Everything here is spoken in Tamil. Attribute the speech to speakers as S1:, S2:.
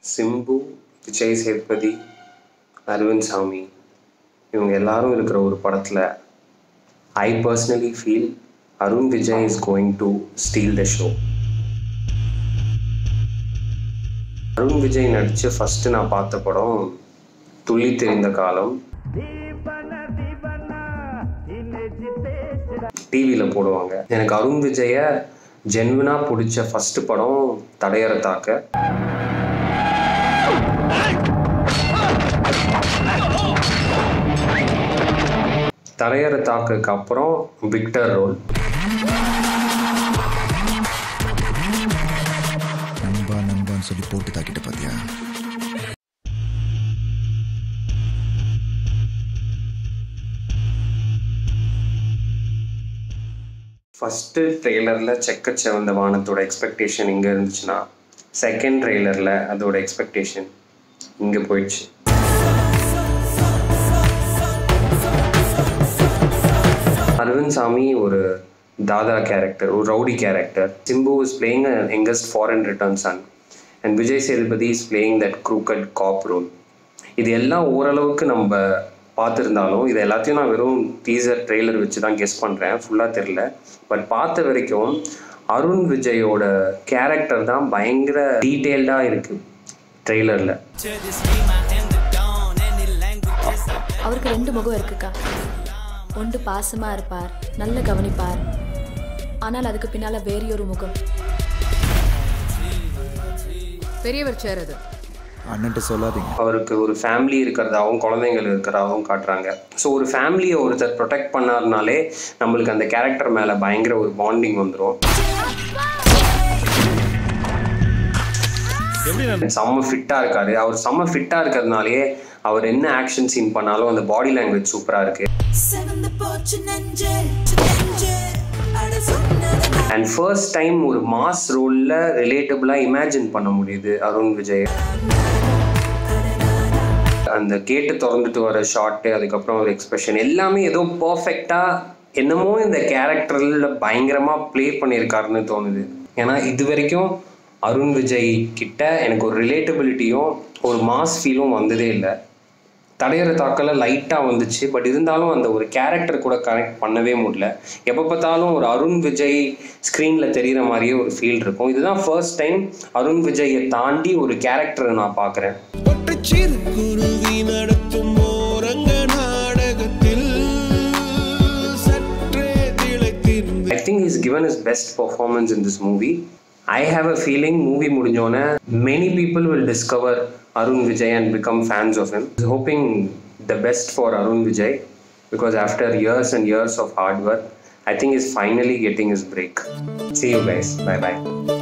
S1: சிம்பு விஜய் சேதுபதி அரவிந்த் சாமி இவங்க எல்லாரும் இருக்கிற ஒரு படத்தில் I personally feel Arun Vijay is going to steal the show Arun Vijay நடித்து ஃபஸ்ட்டு நான் பார்த்த படம் துள்ளி தெரிந்த காலம் டிவியில் போடுவாங்க எனக்கு அருண் விஜயை ஜென்வனாக பிடிச்ச ஃபஸ்ட்டு படம் தடையற தாக்க தடையற தாக்குக்கு அப்புறம் விக்டர் ரோல்
S2: நண்பா நண்பான்னு சொல்லி போட்டு தாக்கிட்ட பாத்தியா
S1: ஃபஸ்ட்டு ட்ரெய்லரில் செக்க செவந்த வானத்தோட எக்ஸ்பெக்டேஷன் இங்கே இருந்துச்சுன்னா செகண்ட் ட்ரெய்லரில் அதோட எக்ஸ்பெக்டேஷன் இங்கே போயிடுச்சு அரவிந்த் சாமி ஒரு தாதா கேரக்டர் ஒரு rowdy character Simbu is playing a youngest foreign return son and Vijay Sethupathi is playing that crooked cop role இது எல்லாம் ஓரளவுக்கு நம்ம பார்த்துருந்தாலும் இது எல்லாத்தையும் நான் வெறும் டீசர் ட்ரெய்லர் வச்சு தான் கெஸ் பண்ணுறேன் ஃபுல்லாக தெரில பட் பார்த்த வரைக்கும் அருண் விஜயோட கேரக்டர் தான் பயங்கர டீட்டெயில்டாக இருக்குது ட்ரெய்லரில்
S3: அவருக்கு ரெண்டு முகம் இருக்குக்கா ஒன்று பாசமாக இருப்பார் நல்ல கவனிப்பார் ஆனால் அதுக்கு பின்னால் வேறையொரு முகம்
S4: பெரியவர் சேர் அது
S2: அண்ணன்ட்ட சொல்லாதீங்க
S1: அவருக்கு ஒரு ஃபேமிலி இருக்கிறதாகவும் குழந்தைங்கள் இருக்கிறதாகவும் காட்டுறாங்க ஸோ ஒரு ஃபேமிலியை ஒருத்தர் ப்ரொடெக்ட் பண்ணாருனாலே நம்மளுக்கு அந்த கேரக்டர் மேலே பயங்கர ஒரு பாண்டிங் வந்துடும் செம்ம ஃபிட்டாக இருக்காரு அவர் செம்ம ஃபிட்டாக இருக்கிறதுனாலே அவர் என்ன ஆக்ஷன் சீன் பண்ணாலும் அந்த பாடி லாங்குவேஜ் சூப்பராக இருக்கு
S5: செவந்து போச்சு நெஞ்சு நெஞ்சு அட சொன்னது
S1: அண்ட் ஃபர்ஸ்ட் டைம் ஒரு மாஸ் ரோலில் ரிலேட்டபிளாக இமேஜின் பண்ண முடியுது அருண் விஜய் அந்த கேட்டு திறந்துட்டு வர ஷாட்டு அதுக்கப்புறம் ஒரு எக்ஸ்பிரஷன் எல்லாமே ஏதோ பர்ஃபெக்டாக என்னமோ இந்த கேரக்டரில் பயங்கரமாக ப்ளே பண்ணியிருக்காருன்னு தோணுது ஏன்னா இது வரைக்கும் அருண் விஜய் கிட்ட எனக்கு ஒரு ரிலேட்டபிலிட்டியும் ஒரு மாஸ் ஃபீலும் வந்ததே இல்லை தடையற தாக்கல லைட்டாக வந்துச்சு பட் இருந்தாலும் அந்த ஒரு கேரக்டர் கூட கனெக்ட் பண்ணவே முடியல எப்போ பார்த்தாலும் ஒரு அருண் விஜய் ஸ்க்ரீனில் தெரிகிற மாதிரியே ஒரு ஃபீல் இருக்கும் இதுதான் ஃபர்ஸ்ட் டைம் அருண் விஜயை தாண்டி ஒரு கேரக்டரை நான் பார்க்குறேன்
S6: ஒற்றைச்சிறுகுருவி நடத்தும் ஓரங்க நாடகத்தில் சற்றே திளைத்திருந்து
S1: I think he's given his best performance in this movie. I have a feeling movie முடிஞ்சோன்னே many people will discover Arun Vijay and become fans of him. Hoping the best for Arun Vijay because after years and years of hard work, I think he's finally getting his break. See you guys. Bye bye.